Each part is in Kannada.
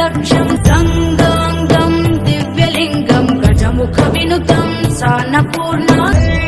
मोक्षदक्षम् गङ्गाङ्गम् दिव्यलिङ्गम् गजमुखविनुतम् सान्नपूर्णा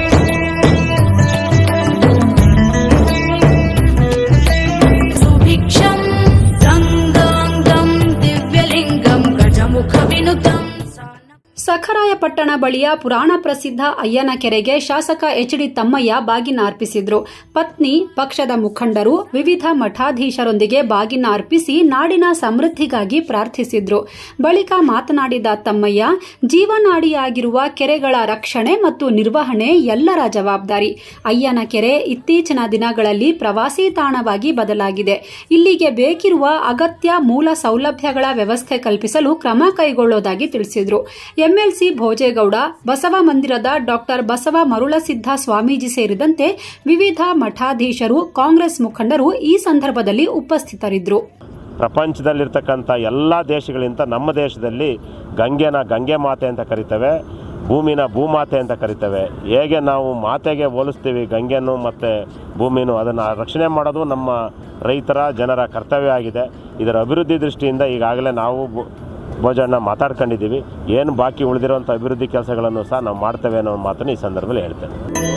सुभिक्षम् गङ्गाङ्गम् दिव्यलिङ्गम् गजमुखविनुतम् सान्न ಸಖರಾಯಪಟ್ಟಣ ಬಳಿಯ ಪುರಾಣ ಪ್ರಸಿದ್ಧ ಅಯ್ಯನ ಕೆರೆಗೆ ಶಾಸಕ ಎಚ್ ಡಿ ತಮ್ಮಯ್ಯ ಬಾಗಿನ ಅರ್ಪಿಸಿದ್ರು ಪತ್ನಿ ಪಕ್ಷದ ಮುಖಂಡರು ವಿವಿಧ ಮಠಾಧೀಶರೊಂದಿಗೆ ಬಾಗಿನ ಅರ್ಪಿಸಿ ನಾಡಿನ ಸಮೃದ್ಧಿಗಾಗಿ ಪ್ರಾರ್ಥಿಸಿದ್ರು ಬಳಿಕ ಮಾತನಾಡಿದ ತಮ್ಮಯ್ಯ ಜೀವನಾಡಿಯಾಗಿರುವ ಕೆರೆಗಳ ರಕ್ಷಣೆ ಮತ್ತು ನಿರ್ವಹಣೆ ಎಲ್ಲರ ಜವಾಬ್ದಾರಿ ಅಯ್ಯನ ಕೆರೆ ಇತ್ತೀಚಿನ ದಿನಗಳಲ್ಲಿ ಪ್ರವಾಸಿ ತಾಣವಾಗಿ ಬದಲಾಗಿದೆ ಇಲ್ಲಿಗೆ ಬೇಕಿರುವ ಅಗತ್ಯ ಮೂಲ ಸೌಲಭ್ಯಗಳ ವ್ಯವಸ್ಥೆ ಕಲ್ಪಿಸಲು ಕ್ರಮ ಕೈಗೊಳ್ಳೋದಾಗಿ ತಿಳಿಸಿದರು ಎಂಎಲ್ಸಿ ಭೋಜೇಗೌಡ ಬಸವ ಮಂದಿರದ ಡಾಕ್ಟರ್ ಬಸವ ಮರುಳಸಿದ್ದ ಸ್ವಾಮೀಜಿ ಸೇರಿದಂತೆ ವಿವಿಧ ಮಠಾಧೀಶರು ಕಾಂಗ್ರೆಸ್ ಮುಖಂಡರು ಈ ಸಂದರ್ಭದಲ್ಲಿ ಉಪಸ್ಥಿತರಿದ್ದರು ಪ್ರಪಂಚದಲ್ಲಿರ್ತಕ್ಕಂಥ ಎಲ್ಲ ದೇಶಗಳಿಂದ ನಮ್ಮ ದೇಶದಲ್ಲಿ ಗಂಗೆನ ಗಂಗೆ ಮಾತೆ ಅಂತ ಕರಿತೇವೆ ಭೂಮಿನ ಭೂಮಾತೆ ಅಂತ ಕರಿತೇವೆ ಹೇಗೆ ನಾವು ಮಾತೆಗೆ ಹೋಲಿಸ್ತೀವಿ ಗಂಗೆಯನ್ನು ಮತ್ತು ಭೂಮಿನೂ ಅದನ್ನು ರಕ್ಷಣೆ ಮಾಡೋದು ನಮ್ಮ ರೈತರ ಜನರ ಕರ್ತವ್ಯ ಆಗಿದೆ ಇದರ ಅಭಿವೃದ್ಧಿ ದೃಷ್ಟಿಯಿಂದ ಈಗಾಗಲೇ ನಾವು ಭೋ- ಭೋಜನ ಮಾತಾಡ್ಕೊಂಡಿದ್ದೀವಿ ಏನು ಬಾಕಿ ಉಳಿದಿರುವಂಥ ಅಭಿವೃದ್ಧಿ ಕೆಲಸಗಳನ್ನು ಸಹ ನಾವು ಮಾಡ್ತೇವೆ ಅನ್ನೋ ಮಾತನ್ನು ಈ ಸಂದರ್ಭದಲ್ಲಿ ಹೇಳ್ತೇನೆ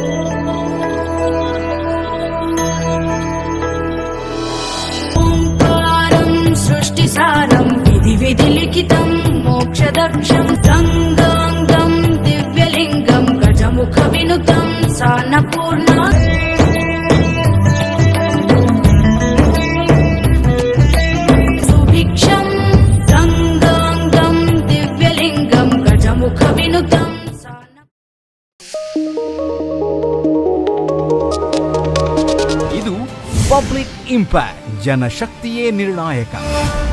ओङ्कारम् सृष्टिसारम् विधि विधिलिखितम् मोक्षदक्षम् गङ्गाङ्गम् दिव्यलिङ्गम् गजमुखविनुतम् सान्नपूर्णा सुभिक्षम् गङ्गाङ्गम् दिव्यलिङ्गम् गजमुखविनुतम् सान्न ಇದು ಪಬ್ಲಿಕ್ ಇಂಪ್ಯಾಕ್ಟ್ ಜನಶಕ್ತಿಯೇ ನಿರ್ಣಾಯಕ